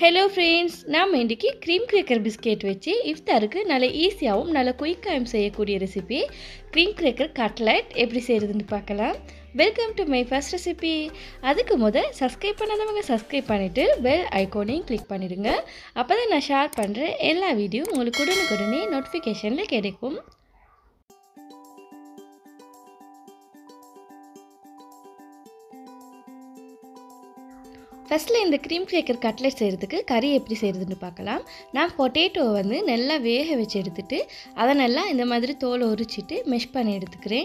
hello friends நாம் இன்றைக்கி cream கிரேக்கர் biscuit வச்சு இஃப்தாருக்கு நல்ல ஈஸியாகவும் நல்ல குயிக்காகவும் செய்யக்கூடிய ரெசிபி க்ரீம் கிரேக்கர் கட்லட் எப்படி செய்கிறதுன்னு பார்க்கலாம் welcome to my first recipe அதுக்கு முத சப்ஸ்கிரைப் பண்ணாதவங்க சப்ஸ்கிரைப் பண்ணிவிட்டு பெல் ஐக்கோனையும் கிளிக் பண்ணிடுங்க அப்போ தான் நான் ஷேர் பண்ணுற எல்லா வீடியோ உங்களுக்கு உடனுக்குடனே நோட்டிஃபிகேஷனில் கிடைக்கும் ஃபஸ்ட்டில் இந்த க்ரீம் கிரேக்கர் கட்லெட் செய்கிறதுக்கு கறி எப்படி செய்கிறதுன்னு பார்க்கலாம் நான் பொட்டேட்டோவை வந்து நல்லா வேக வச்சு எடுத்துட்டு அதை நல்லா இந்த மாதிரி தோலை உரிச்சிட்டு மெஷ் பண்ணி எடுத்துக்கிறேன்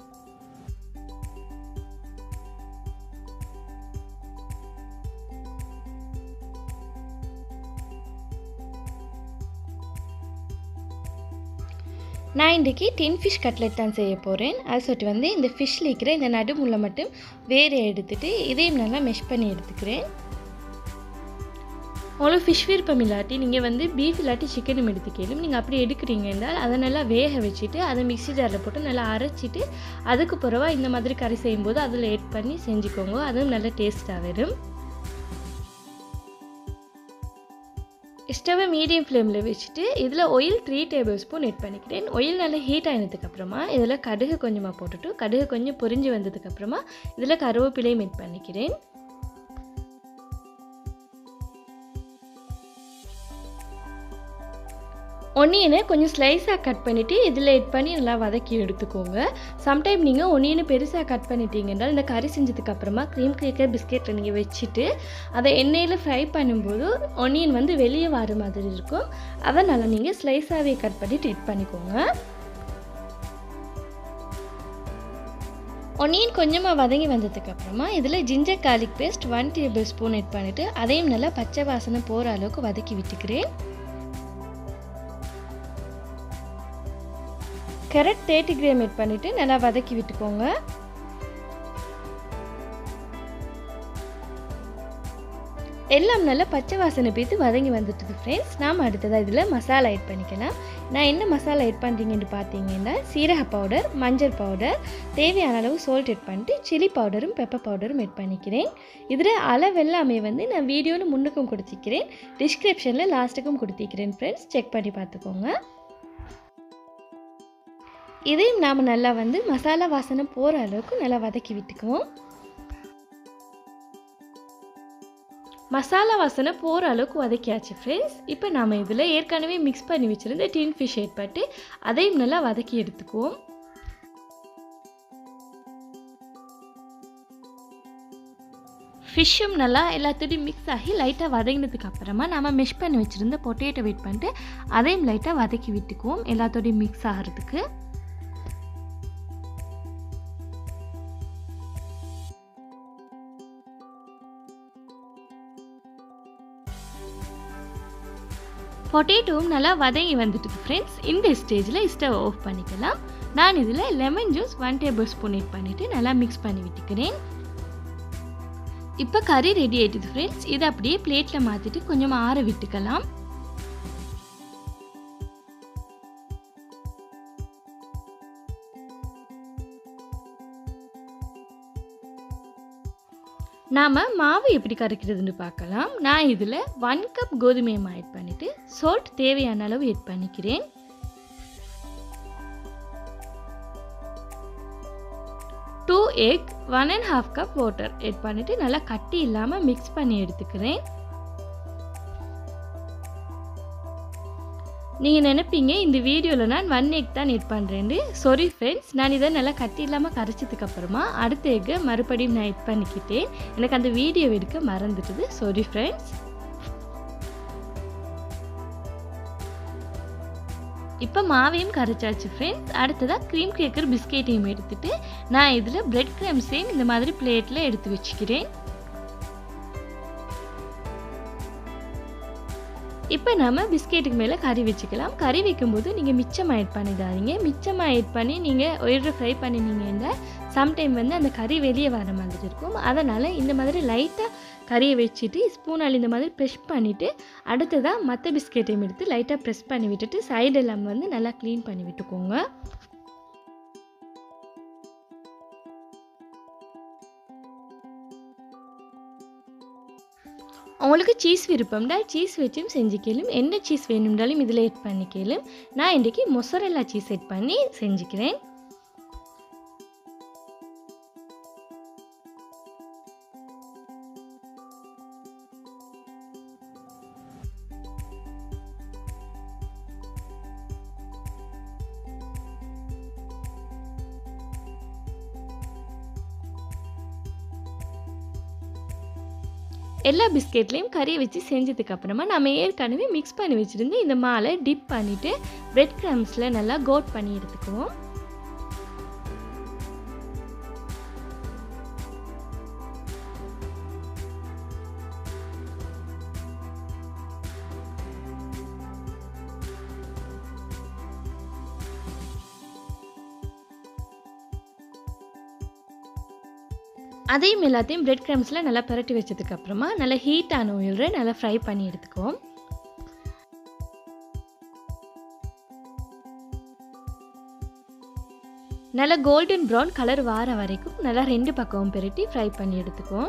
நான் இன்றைக்கி டின் ஃபிஷ் கட்லெட் தான் செய்ய போகிறேன் அது சொல்லிட்டு வந்து இந்த ஃபிஷ்ஷில் இருக்கிற இந்த நடுமுள்ள மட்டும் வேறு எடுத்துகிட்டு இதையும் நல்லா மெஷ் பண்ணி எடுத்துக்கிறேன் உங்களுக்கு ஃபிஷ் விருப்பம் இல்லாட்டி நீங்கள் வந்து பீஃப் இல்லாட்டி சிக்கனும் எடுத்துக்கலும் நீங்கள் அப்படி எடுக்கிறீங்க என்றால் அதை நல்லா வேக வச்சுட்டு அதை மிக்ஸி ஜாரில் போட்டு நல்லா அரைச்சிட்டு அதுக்கு பிறவா இந்த மாதிரி கறி செய்யும்போது அதில் ஆட் பண்ணி செஞ்சுக்கோங்க அதுவும் நல்ல டேஸ்ட்டாக வரும் ஸ்டவை மீடியம் ஃப்ளேமில் வச்சுட்டு இதில் oil three tablespoon add பண்ணிக்கிறேன் ஆயில் நல்லா ஹீட் ஆனதுக்கப்புறமா இதில் கடுகு கொஞ்சமாக போட்டுட்டு கடுகு கொஞ்சம் பொரிஞ்சு வந்ததுக்கப்புறமா இதில் கருவேப்பிலையும் எட் பண்ணிக்கிறேன் ஒனியனை கொஞ்சம் ஸ்லைஸாக கட் பண்ணிவிட்டு இதில் எட் பண்ணி நல்லா வதக்கி எடுத்துக்கோங்க சம்டைம் நீங்கள் ஒனியனை பெருசாக கட் பண்ணிட்டீங்கன்னா இந்த கறி செஞ்சதுக்கப்புறமா க்ரீம் கிரேக்கர் பிஸ்கெட்டில் நீங்கள் வச்சுட்டு அதை எண்ணெயில் ஃப்ரை பண்ணும்போது ஒனியன் வந்து வெளியே வர மாதிரி இருக்கும் அதனால் நீங்கள் ஸ்லைஸாகவே கட் பண்ணிவிட்டு எட் பண்ணிக்கோங்க ஒனியன் கொஞ்சமாக வதங்கி வந்ததுக்கப்புறமா இதில் ginger garlic paste one tablespoon add பண்ணிவிட்டு அதையும் நல்லா பச்சை வாசனை போகிற அளவுக்கு வதக்கி விட்டுக்கிறேன் கேரட் தேர்ட்டி கிராம் எட் பண்ணிவிட்டு நல்லா வதக்கி விட்டுக்கோங்க எல்லாம் நல்லா பச்சை வாசனை பேத்து வதங்கி வந்துட்டுது ஃப்ரெண்ட்ஸ் நாம் அடுத்ததாக இதில் மசாலா ஆட் பண்ணிக்கலாம் நான் என்ன மசாலா ஆட் பண்ணுறீங்கன்னு பார்த்தீங்கன்னா சீரக பவுடர் மஞ்சள் பவுடர் தேவையான அளவு சால்ட் ஆட் பண்ணிட்டு சில்லி பவுடரும் பெப்பர் பவுடரும் ஆட் பண்ணிக்கிறேன் இதில் அளவு எல்லாமே வந்து நான் வீடியோவில் முன்னுக்கும் கொடுத்திக்கிறேன் டிஸ்கிரிப்ஷனில் லாஸ்ட்டுக்கும் கொடுத்திக்கிறேன் ஃப்ரெண்ட்ஸ் செக் பண்ணி பார்த்துக்கோங்க இதையும் நாம் நல்லா வந்து மசாலா வாசனை போகிற அளவுக்கு நல்லா வதக்கி விட்டுக்குவோம் மசாலா வாசனை போகிற அளவுக்கு வதக்கியாச்சு ஃப்ரெண்ட்ஸ் இப்போ நாம் இதில் ஏற்கனவே மிக்ஸ் பண்ணி வச்சுருந்த டின் ஃபிஷ் ஏற்பட்டு அதையும் நல்லா வதக்கி எடுத்துக்குவோம் ஃபிஷ்ஷும் நல்லா எல்லாத்துடையும் மிக்ஸ் ஆகி லைட்டாக வதங்கினதுக்கு அப்புறமா நம்ம மெஷ் பண்ணி வச்சுருந்த பொட்டேட்டோ வெயிட் பண்ணிட்டு அதையும் லைட்டாக வதக்கி விட்டுக்குவோம் எல்லாத்தோடையும் மிக்ஸ் ஆகிறதுக்கு பொட்டேட்டோவும் நல்லா வதங்கி வந்துட்டு ஃப்ரெண்ட்ஸ் இந்த ஸ்டேஜில் ஸ்டவ் ஆஃப் பண்ணிக்கலாம் நான் இதில் lemon juice one tablespoon add பண்ணிவிட்டு நல்லா மிக்ஸ் பண்ணி விட்டுக்கிறேன் இப்போ கறி ரெடி ஆகிட்டுது ஃப்ரெண்ட்ஸ் இதை அப்படியே பிளேட்டில் மாற்றிட்டு கொஞ்சம் ஆற விட்டுக்கலாம் நாம் மாவு எப்படி கரைக்கிறதுன்னு பார்க்கலாம் நான் இதில் ஒன் கப் கோதுமை மா ஆட் பண்ணிவிட்டு சால்ட் தேவையான அளவு ஆட் பண்ணிக்கிறேன் two egg one and half cup water add பண்ணிவிட்டு நல்லா கட்டி இல்லாமல் மிக்ஸ் பண்ணி எடுத்துக்கிறேன் நீங்கள் நினைப்பீங்க இந்த வீடியோவில் நான் ஒன் எக் தான் எட் பண்ணுறேன்னு சாரி ஃப்ரெண்ட்ஸ் நான் இதை நல்லா கட்டி இல்லாமல் கரைச்சதுக்கப்புறமா அடுத்த எக்கை மறுபடியும் நான் எட் பண்ணிக்கிட்டேன் எனக்கு அந்த வீடியோ எடுக்க மறந்துட்டுது சாரி ஃப்ரெண்ட்ஸ் இப்போ மாவையும் கரைச்சாச்சு ஃப்ரெண்ட்ஸ் அடுத்ததாக க்ரீம் கேக்கர் பிஸ்கெட்டையும் எடுத்துகிட்டு நான் இதில் பிரெட் க்ரம்ஸையும் இந்த மாதிரி பிளேட்டில் எடுத்து வச்சுக்கிறேன் இப்போ நம்ம பிஸ்கெட்டுக்கு மேலே கறி வச்சுக்கலாம் கறி வைக்கும்போது நீங்கள் மிச்சமாக ஆட் பண்ணிடாதீங்க மிச்சமாக ஆட் பண்ணி நீங்கள் ஒயிட்ரு ஃப்ரை பண்ணினீங்கன்னா சம்டைம் வந்து அந்த கறி வெளியே வர மாதிரி இருக்கும் அதனால் இந்த மாதிரி லைட்டாக கறியை வச்சுட்டு ஸ்பூனால் இந்த மாதிரி ப்ரெஷ் பண்ணிவிட்டு அடுத்ததாக மற்ற பிஸ்கெட்டையும் எடுத்து லைட்டாக ப்ரெஸ் பண்ணி விட்டுட்டு சைடெல்லாம் வந்து நல்லா க்ளீன் பண்ணி விட்டுக்கோங்க உங்களுக்கு சீஸ் விருப்பம்டா சீஸ் வச்சும் செஞ்சுக்கலும் என்ன சீஸ் வேணும்னாலும் இதில் ஆட் பண்ணிக்கலும் நான் இன்றைக்கி மொசரெல்லா சீஸ் ஆட் பண்ணி செஞ்சுக்கிறேன் எல்லா பிஸ்கெட்லேயும் கறியை வச்சு செஞ்சதுக்கு அப்புறமா நம்ம ஏற்கனவே மிக்ஸ் பண்ணி வச்சுருந்து இந்த மாலை டிப் பண்ணிவிட்டு பிரெட் க்ரம்ஸில் நல்லா கோட் பண்ணி எடுத்துக்குவோம் அதையும் எல்லாத்தையும் பிரெட் க்ரம்ஸில் நல்லா பரட்டி வச்சதுக்கு அப்புறமா நல்லா ஹீட்டான ஆயிலில் நல்லா ஃப்ரை பண்ணி எடுத்துக்குவோம் நல்லா கோல்டன் ப்ரௌன் கலர் வார வரைக்கும் நல்லா ரெண்டு பக்கமும் பெரட்டி ஃப்ரை பண்ணி எடுத்துக்குவோம்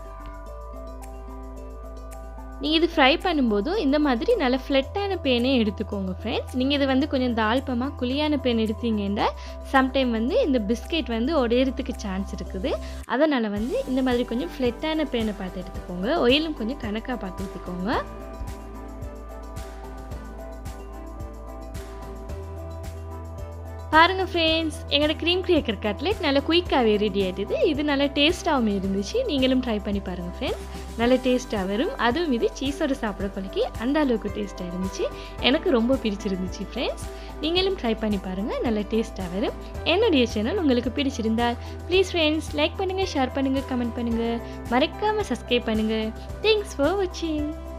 நீங்கள் இது ஃப்ரை பண்ணும்போதும் இந்த மாதிரி நல்ல ஃப்ளெட்டான பேனே எடுத்துக்கோங்க ஃப்ரெண்ட்ஸ் நீங்கள் இது வந்து கொஞ்சம் தாழ்ப்பமாக குழியான பேன் எடுத்தீங்கன்னா சம்டைம் வந்து இந்த பிஸ்கெட் வந்து உடையறதுக்கு சான்ஸ் இருக்குது அதனால் வந்து இந்த மாதிரி கொஞ்சம் ஃப்ளெட்டான பேனை பார்த்து எடுத்துக்கோங்க ஒயிலும் கொஞ்சம் கணக்காக பார்த்து ஊற்றிக்கோங்க பாருங்கள் ஃப்ரெண்ட்ஸ் எங்களோட க்ரீம் கிரேக்கர் கட்லெட் நல்லா குயிக்காகவே ரெடி ஆகிடுது இது நல்லா டேஸ்ட்டாகவும் இருந்துச்சு நீங்களும் ட்ரை பண்ணி பாருங்கள் ஃப்ரெண்ட்ஸ் நல்ல டேஸ்ட்டாக வரும் அதுவும் இது சீஸோடு சாப்பிட பழக்கி அந்த அளவுக்கு டேஸ்ட்டாக இருந்துச்சு எனக்கு ரொம்ப பிடிச்சிருந்துச்சு ஃப்ரெண்ட்ஸ் நீங்களும் ட்ரை பண்ணி பாருங்கள் நல்ல டேஸ்ட்டாக வரும் என்னுடைய சேனல் உங்களுக்கு பிடிச்சிருந்தால் ப்ளீஸ் ஃப்ரெண்ட்ஸ் லைக் பண்ணுங்கள் ஷேர் பண்ணுங்கள் கமெண்ட் பண்ணுங்கள் மறக்காமல் சப்ஸ்கிரைப் பண்ணுங்கள் தேங்க்ஸ் ஃபார் வாட்சிங்